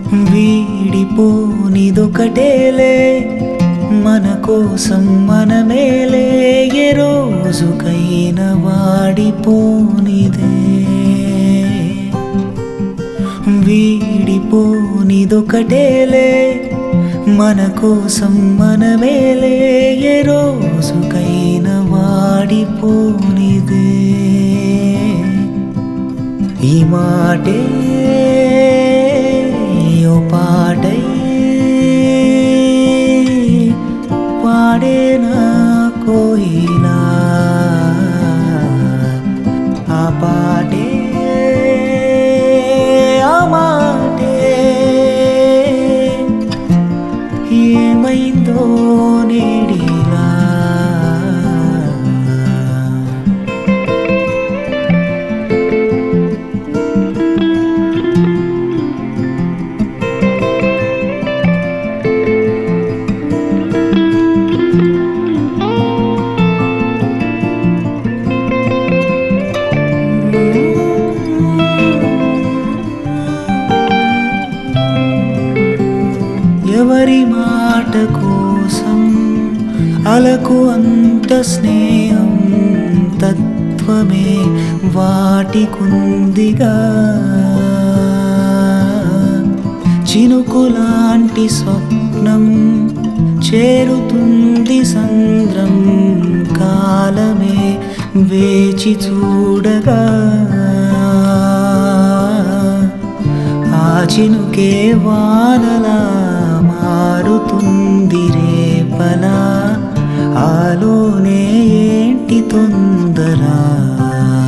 వీడిపోనిదొకటేలే మన కోసం మనమేలే ఏ రోజుకైనా వాడిపోనిదే వీడిపోనిదొకటేలే మన కోసం మనమేలే ఏ రోజుకైనా వాడిపోనిదే ఈ మాటే ఓ పాటై పాడేనా కోయిలా ఆ పాటే ఆ మాటే ఏమైందో నేడిలా ఎవరి మాట కోసం అలకు అంత స్నేహం తత్వమే వాటికుందిగా చినుకులాంటి స్వప్నం చేరుతుంది సంద్రం కాలమే వేచి చూడగా ఆ చినుకే వానలా మారుతుంది రేపలా ఆలోనే ఏంటి తొందర